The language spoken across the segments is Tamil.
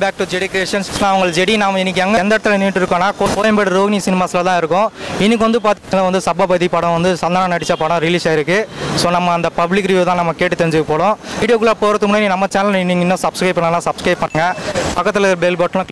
பேக் டு ஜெடி கிரியேஷன்ஸ் நான் உங்களுக்கு ஜெடி நாம இன்னைக்கு எங்க எந்த இடத்துல நின்றுட்டு இருக்கோம்னா கோ- கோயம்பேடு ரோகிணி சினிமாஸில் தான் இருக்கும் இன்னைக்கு வந்து பார்த்தீங்கன்னா வந்து சபாபதி படம் வந்து சந்தானம் நடித்த படம் ரிலீஸ் ஆயிருக்கு ஸோ நம்ம அந்த பப்ளிக் ரிவ்யூ தான் நம்ம கேட்டு தெரிஞ்சுக்க போகிறோம் வீடியோக்குள்ளே போகிறதுக்கு முன்னாடி நம்ம சேனல் நீங்கள் இன்னும் சப்ஸ்கிரைப் பண்ணலாம் சப்ஸ்கிரைப் பண்ணுங்க பக்கத்தில் பெல் பட்டனும்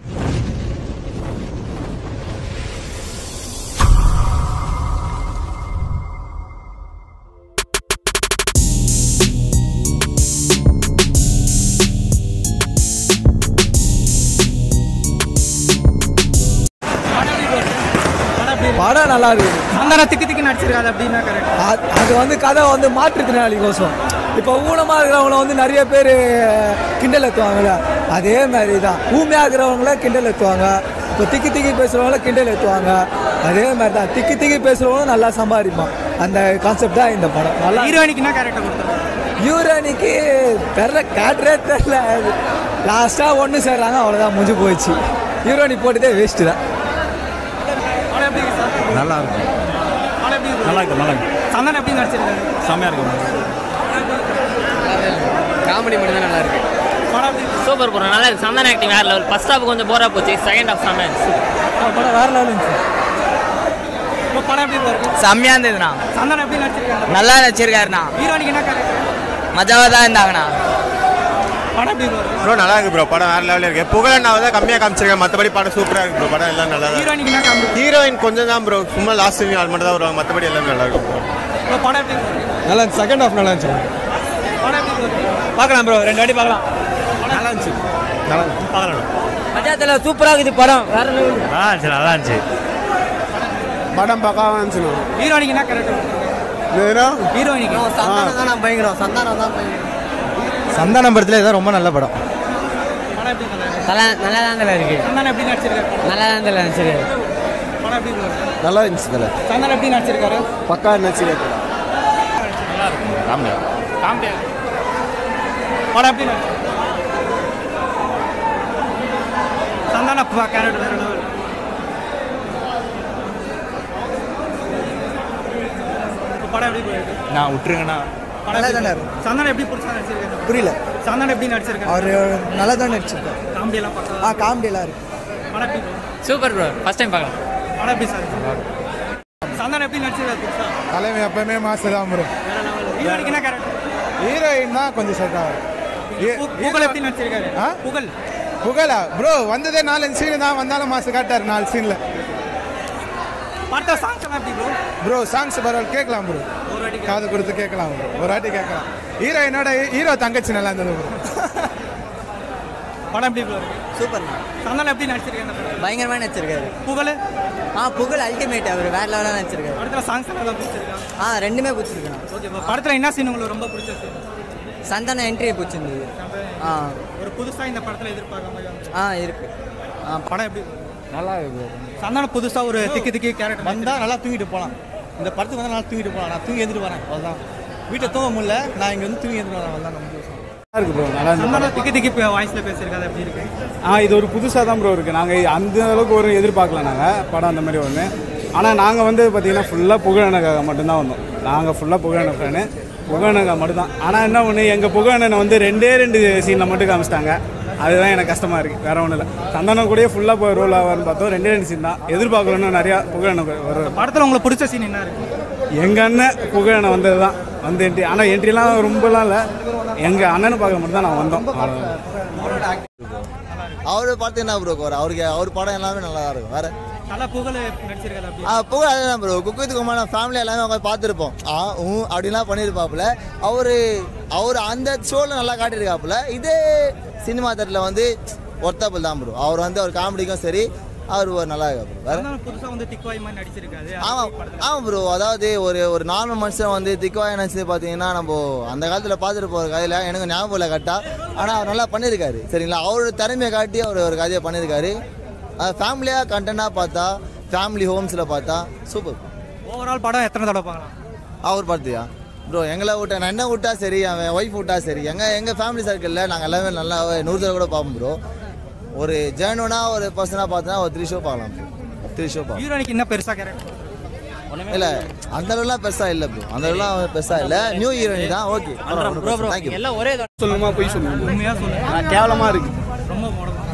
படம் நல்லா இருக்குது சந்தானம் திக்கு திக்கு நடிச்சிருக்காது அப்படின்னா கரெக்ட் அது- அது வந்து கதை வந்து மாற்றுத்திறனாளிக்கோசம் இப்போ ஊனமாக இருக்கிறவங்கள வந்து நிறைய பேர் கிண்டல் ஏற்றுவாங்கல்ல அதே மாதிரி தான் ஊமையாக இருக்கிறவங்கள கிண்டல் ஏற்றுவாங்க இப்போ திக்கி திக்கி பேசுகிறவங்கள கிண்டல் ஏற்றுவாங்க அதே மாதிரி தான் திக்கி திக்கி பேசுகிறவங்களும் நல்லா சம்பாதிப்பான் அந்த கான்செப்ட் தான் இந்த படம் நல்லா ஹீரோயினுக்கு என்ன கேரக்டர் கொடுத்தாங்க யூரானிக்கு தெரில கேட்டரே தெரில லாஸ்ட்டாக ஒன்று சேர்றாங்க அவ்வளோதான் முடிஞ்சு போயிடுச்சு யூரானி போட்டதே வேஸ்ட்டு தான் படம் எப்படி இருக்கு சார் நல்லா இருக்கும் படம் எப்படி இருக்கு நல்லா இருக்கும் நல்லா இருக்கும் சந்தானம் எப்படி நடிச்சிருக்காரு செம்மையாக இருக்கும் காமெடி மட்டும் தான் நல்லா இருக்கு படம் எப்படி இருக்கு? சூப்பர் ப்ரோ நல்லா இருக்கு சந்தான ஆக்டிங் வேற லெவல் ஃபர்ஸ்ட் ஹாஃப் கொஞ்சம் போரா போச்சு செகண்ட் ஹாஃப் செம்ம படம் வேறு லெவல் இருந்துச்சு இப்போ படம் எப்படி இருக்கு செம்மையா இருந்ததுண்ணா சந்தானம் எப்படி நடிச்சிருக்காரு நல்லா நடிச்சிருக்காருண்ணா ஹீரோயினுக்கு என்ன கேரக்டர் மஜாவாக தான் இருந்தாங்கண்ணா படம் எப்படி இருக்கு ப்ரோ நல்லா இருக்கு ப்ரோ படம் வேற லெவலில் இருக்கு புகழ் நான் தான் கம்மியாக காமிச்சிருக்கேன் மற்றபடி படம் சூப்பராக இருக்கு ப்ரோ படம் எல்லாம் நல்லா தான் ஹீரோயினுக்கு என்ன காமெடி ஹீரோயின் கொஞ்சம் தான் ப்ரோ சும்மா லாஸ்ட் அது மட்டும் தான் வருவாங்க மற்றபடி எல்லாமே நல்லா இருக்கும் ப்ரோ இப்போ படம் எப்படி இருக்கு நல்லா செகண்ட் ஹாஃப் நல்லா இருந்துச்சு படம் எப்படி இருக்கு பார்க்கலாம் ப்ரோ ரெண்டு வாட்டி பார்க்கலாம் நல்லா இருந்துச்சு நல்லா இருந்துச்சு பார்க்கலாம் மஜாத்தில் சூப்பராக இருக்குது படம் வேற லெவல் நல்லா இருந்துச்சு நல்லா இருந்துச்சு படம் பக்காவாக இருந்துச்சு ஹீரோயினுக்கு என்ன கேரக்டர் ஹீரோயினுக்கு பயங்கரம் சந்தானம் தான் பயங்கரம் சந்தானம் படத்தில் இதான் ரொம்ப நல்ல படம் படம் எப்படி இருக்கு நல்லா நல்லா தான் தலை இருக்கு சந்தானம் எப்படி நடிச்சிருக்காரு நல்லா தான் தலை நடிச்சிருக்கு படம் எப்படி இருக்கு நல்லா இருந்துச்சு தலை சந்தானம் எப்படி நடிச்சிருக்காரு பக்கா நடிச்சிருக்கு காமெடி படம் எப்படி நடிச்சிருக்காரு சந்தான கேரக்டர் வேற level. இப்போ படம் எப்படி போயிருக்கு நான் விட்டுருங்கண்ணா படம் எப்படி இருக்கு? சந்தானம் எப்படி புடிச்சா நடிச்சிருக்காரு புரியல சந்தானம் எப்படி நடிச்சிருக்காரு அவர் நல்லா தான் நடிச்சிருக்காரு காமெடி எல்லாம் பார்த்தா ஆ காமெடியெல்லாம் இருக்கு படம் எப்படி இருக்கு? சூப்பர் ப்ரோ ஃபர்ஸ்ட் டைம் பார்க்கலாம் படம் எப்படி சார் சந்தானம் எப்படி நடிச்சிருக்காரு புதுசா தலைமை எப்பவுமே மாசு தான் ப்ரோ வேற லெவல் ஹீரோயினுக்கு என்ன கேரக்டர் ஹீரோயின் தான் கொஞ்சம் செட் ஆகும் புகழ் எப்படி நடிச்சிருக்காரு ஆ? புகழ் புகழா ப்ரோ வந்ததே நாலஞ்சு சீன் தான் வந்தாலும் மாசு காட்டாரு நாலு சீன்ல பார்த்த சாங்ஸ் எல்லாம் எப்படி ப்ரோ ப்ரோ சாங்ஸ் பரவாயில்ல கேட்கலாம் ப்ரோ ஒரு வாட்டி காது கொடுத்து கேட்கலாம் ப்ரோ ஒரு வாட்டி கேட்கலாம் ஹீரோயினோட ஹீரோ தங்கச்சி நல்லா இருந்தது ப்ரோ படம் எப்படி ப்ரோ இருக்கு சூப்பர் சந்தானம் எப்படி நடிச்சிருக்காரு இந்த படம்? பயங்கரமாக நடிச்சிருக்காரு புகழ் ஆ புகழ் அல்டிமேட் அவர் வேற லெவலாக நடிச்சிருக்காரு படத்துல சாங்ஸ் எல்லாம் பிடிச்சிருக்கா ஆ ரெண்டுமே பிடிச்சிருக்குண்ணா ஓகே ப்ரோ படத்துல என்ன சீன் உங்களுக்கு ரொம்ப பிடிச்ச scene? சந்தான என்ட்ரி பிடிச்சிருந்தது ஆ ஒரு புதுசா இந்த படத்துல எதிர்பார்க்க மாதிரி ஆ இருக்கு ஆ, படம் எப்படி bro? நல்லா இருக்கு சந்தானம் புதுசா ஒரு திக்கி திக்கி கேரக்டர் வந்தால் நல்லா தூங்கிட்டு போகலாம் இந்த படத்துக்கு வந்தால் நல்லா தூங்கிட்டு போகலாம் நான் தூங்கி எழுந்துட்டு வரேன் அவ்வளோதான் வீட்டை தூங்க முடியல நான் இங்கே வந்து தூங்கி எழுந்துட்டு வரேன் அவ்வளோதான் நம்ம நல்லா இருக்கு ப்ரோ நல்லா சந்தானம் திக்கி திக்கி வாய்ஸ்ல பேசியிருக்காது எப்படி இருக்கு ஆ இது ஒரு புதுசாக தான் ப்ரோ இருக்குது நாங்கள் அந்த அளவுக்கு ஒரு எதிர்பார்க்கல நாங்கள் படம் அந்த மாதிரி ஒன்று ஆனால் நாங்கள் வந்து பார்த்தீங்கன்னா ஃபுல்லாக புகழனுக்காக மட்டும்தான் வந்தோம் நாங்கள் ஃபுல்லாக புகழன ஃபேனு புகழனுக்காக மட்டும்தான் ஆனால் என்ன ஒன்று எங்கள் புகழனை வந்து ரெண்டே ரெண்டு சீனில் மட்டும் காமிச்சிட்டாங்க அதுதான் எனக்கு கஷ்டமாக இருக்குது வேற ஒன்றும் இல்லை சந்தானம் கூடயே ஃபுல்லாக போய் ரோல் ஆவார்னு பார்த்தோம் ரெண்டே ரெண்டு சீன் தான் எதிர்பார்க்கலன்னு நிறையா புகழனுக்கு வரும் படத்துல உங்களுக்கு பிடிச்ச சீன் என்ன இருக்கு எங்கள் அண்ணன் புகழனை வந்தது தான் வந்து என்ட்ரி ஆனால் என்ட்ரிலாம் ரொம்பலாம் இல்லை எங்கள் அண்ணனை பார்க்க மட்டும் தான் நான் வந்தோம் அவ்வளவுதான். அவரு பார்த்து என்ன ப்ரோ வர அவருக்கு அவர் படம் எல்லாமே நல்லா தான் இருக்கும் வேற நல்லா புகழ் நடிச்சிருக்காது அப்படி ஆ புகழ் அதுதான் ப்ரோ குக் வித் குமார் ஃபேமிலி எல்லாமே உட்காந்து பார்த்துருப்போம் ஆ ஊ அப்படின்லாம் பண்ணியிருப்பாப்புல அவரு அவர் அந்த ஷோவில் நல்லா காட்டியிருக்காப்புல இதே சினிமா தட்டில் வந்து ஒர்த்தபிள் தான் ப்ரோ அவர் வந்து அவர் காமெடிக்கும் சரி அவர் ஒரு நல்லா இருக்கா ப்ரோ வேற சந்தானம் புதுசா வந்து திக்வாய் மாதிரி நடிச்சிருக்காது ஆமாம் ஆமாம் ப்ரோ அதாவது ஒரு ஒரு நார்மல் மனுஷன் வந்து திக்குவாய் நினச்சி பார்த்தீங்கன்னா நம்ம அந்த காலத்தில் பார்த்துட்டு போகிற கதையில் எனக்கு ஞாபகம் இல்லை கரெக்டாக ஆனால் அவர் நல்லா பண்ணியிருக்காரு சரிங்களா அவரோட திறமையை காட்டி அவர் ஒரு கதையை பண்ணியிருக்காரு அது ஃபேமிலியாக கண்டென்ட்டாக பார்த்தா ஃபேமிலி ஹோம்ஸில் பார்த்தா சூப்பர் ஓவரால் படம் எத்தனை தடவை பார்க்கலாம் அவர் பார்த்தியா ப்ரோ எங்களை விட்டா நான் என்ன விட்டா சரி அவன் ஒய்ஃப் விட்டா சரி எங்கள் எங்கள் ஃபேமிலி சர்க்கிளில் நாங்கள் எல்லாமே நல்லா நூறு தடவை கூட பார்ப்போம் ப்ரோ ஒரு ஜேர்னுனா ஒரு பர்சனாக பார்த்தோன்னா ஒரு த்ரீ ஷோ பார்க்கலாம் ப்ரோ த்ரீ ஷோ பார்க்கலாம் ஹீரோனிக்கு என்ன பெருசா கேரக்டர் இல்ல அந்த அளவுலாம் பெருசா இல்ல ப்ரோ அந்த அளவுலாம் பெருசா இல்ல நியூ ஹீரோயின் தான் ஓகே ப்ரோ ப்ரோ எல்லாம் ஒரே சொல்லணுமா போய் சொல்லணுமா உண்மையா சொல்லுங்க கேவலமாக இருக்குது ரொம்ப மோடம்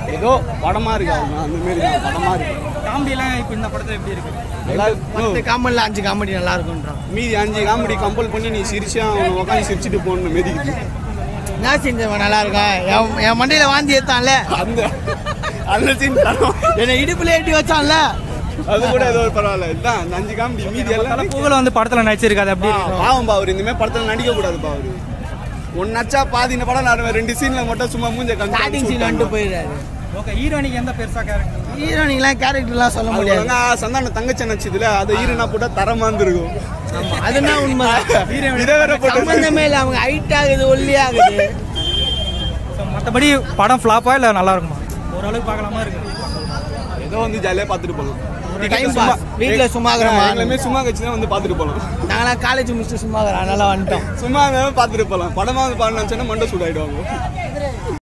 ஏதோ படமா இருக்கு அவங்க அந்த மாரி தான் படமா இருக்கு காமெடியெல்லாம் இப்போ இந்த படத்தில் எப்படி இருக்கு நல்லா இருக்கு. காமெடியில் அஞ்சு காமெடி நல்லா இருக்குன்றான் மீதி அஞ்சு காமெடி கம்பல் பண்ணி நீ சிரிச்சா அவனை உட்காந்து சிரிச்சுட்டு போகணும் மெதிக்குது என்ன செஞ்சவன் நல்லா இருக்கா என் என் மண்டையில் வாந்தி ஏத்தான்ல அந்த அந்த சீன் தரோம் என்னை இடுப்புல ஏட்டி வச்சான்ல அது கூட ஏதோ ஒரு பரவாயில்ல இதுதான் அந்த அஞ்சு காமெடி மீதி எல்லாம் புகழ் வந்து படத்தில் நடிச்சிருக்காது அப்படி ஆ, பாவம் அவர் இந்த மாதிரி படத்துல நடிக்க கூடாதுப்பா அவரு ஒன்னு நச்சா பாதி இந்த படம் நான் ரெண்டு சீன்ல மட்டும் சும்மா மூஞ்ச ஸ்டார்டிங் சீன் வந்துட்டு போயிடுறாரு ஓகே ஹீரோனிக்கு எந்த பெருசா கேரக்டர் ஹீரோனிக்கெல்லாம் கேரக்டர்லாம் சொல்ல முடியாது முடியாது சந்தான தங்கச்சி நடிச்சதுல அதை ஈரனா போட்டா தரமா இருந்திருக்கும் அதுனா உண்மை இதை வேற போட்டு சம்பந்தமே இல்லை அவங்க ஹைட் ஆகுது ஒல்லி ஆகுது மற்றபடி படம் ஃப்ளாப்பா இல்லை நல்லா இருக்குமா ஓரளவுக்கு பார்க்கலாமா இருக்கு ஏதோ வந்து ஜாலியா பாத்துட்டு போலாம் டைம் பாஸ் வீட்டுல சும்மா இருக்கிறோமா எங்களுமே சும்மா கட்சி தான் வந்து பாத்துட்டு போலாம் நாங்களாம் காலேஜ் முடிச்சுட்டு சும்மா இருக்கிறோம் அதனால வந்துட்டோம் சும்மா இருந்தாலும் பாத்துட்டு போலாம் படமா வந்து பாடணும் மண்டை சூடாயிடுவாங்க